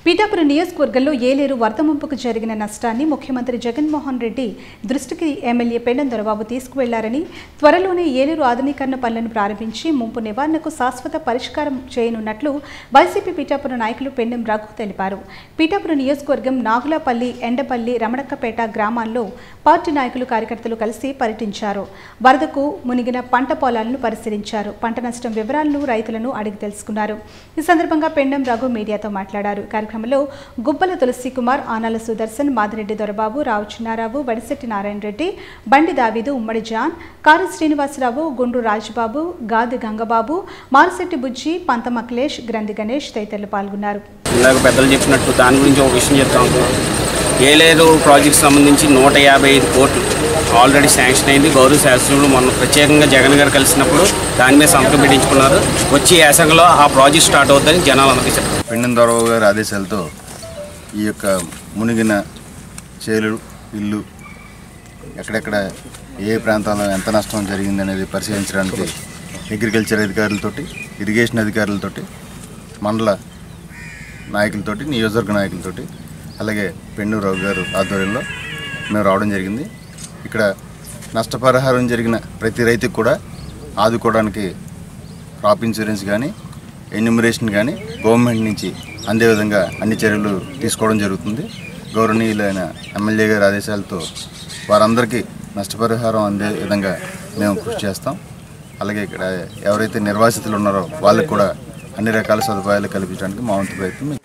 పీఠాపురం నియోజకవర్గంలో ఏలేరు వరద ముంపుకు జరిగిన నష్టాన్ని ముఖ్యమంత్రి జగన్మోహన్ రెడ్డి దృష్టికి ఎమ్మెల్యే పెండం దొరబాబు తీసుకువెళ్లారని త్వరలోనే ఏలేరు ఆధునీకరణ పనులను ప్రారంభించి ముంపు నివారణకు శాశ్వత పరిష్కారం చేయనున్నట్లు వైసీపీ పీఠాపురం నాయకులు పెండెం రఘు తెలిపారు పీఠాపురం నియోజకవర్గం నాగులపల్లి ఎండపల్లి రమణక్కపేట గ్రామాల్లో పార్టీ నాయకులు కార్యకర్తలు కలిసి పర్యటించారు వరదకు మునిగిన పంట పొలాలను పరిశీలించారు పంట నష్టం వివరాలను రైతులను అడిగి తెలుసుకున్నారు ఈ సందర్భంగా పెండం రఘు మీడియాతో మాట్లాడారు కార్యక్రమంలో గుబ్బల తులసి కుమార్ ఆనాల సుదర్శన్ మాదిరెడ్డి దొరబాబు రావు చిన్నారావు వడిశెట్టి నారాయణ రెడ్డి బండి దావీదు ఉమ్మడి జాన్ కారు శ్రీనివాసరావు గుండ్రు రాజుబాబు గాది గంగబాబు మారుశెట్టి బుజ్జి పంతం అఖిలేష్ గ్రంథి గణేష్ తదితరులు పాల్గొన్నారు ఇందాక పెద్దలు చెప్పినట్టు దాని గురించి ఒక విషయం చెప్తాం ఏలేరు ప్రాజెక్ట్ సంబంధించి నూట యాభై ఐదు కోట్లు ఆల్రెడీ శాంక్షన్ అయింది గౌరవ శాస్త్రులు మొన్న ప్రత్యేకంగా జగన్ గారు కలిసినప్పుడు దాని మీద సంతకం పెట్టించుకున్నారు వచ్చి యాసంగంలో ఆ ప్రాజెక్ట్ స్టార్ట్ అవుతుందని జనాలందరికీ చెప్పారు పెండిన దొరబాబు గారి ఆదేశాలతో ఈ యొక్క మునిగిన చేలు ఇల్లు ఎక్కడెక్కడ ఏ ప్రాంతాల్లో ఎంత నష్టం జరిగింది అనేది పరిశీలించడానికి అగ్రికల్చర్ అధికారులతోటి ఇరిగేషన్ అధికారులతోటి మండల నాయకులతోటి నియోజకవర్గ నాయకులతోటి అలాగే పెన్నూరావు గారు ఆధ్వర్యంలో మేము రావడం జరిగింది ఇక్కడ నష్టపరిహారం జరిగిన ప్రతి రైతుకు కూడా ఆదుకోవడానికి క్రాప్ ఇన్సూరెన్స్ కానీ ఎన్యూమరేషన్ కానీ గవర్నమెంట్ నుంచి అందే విధంగా అన్ని చర్యలు తీసుకోవడం జరుగుతుంది గౌరవనీయులైన ఎమ్మెల్యే గారి ఆదేశాలతో వారందరికీ నష్టపరిహారం అందే విధంగా మేము కృషి చేస్తాం అలాగే ఇక్కడ ఎవరైతే నిర్వాసితులు ఉన్నారో వాళ్ళకి కూడా అన్ని రకాల సదుపాయాలు కల్పించడానికి మా వంతు ప్రయత్నం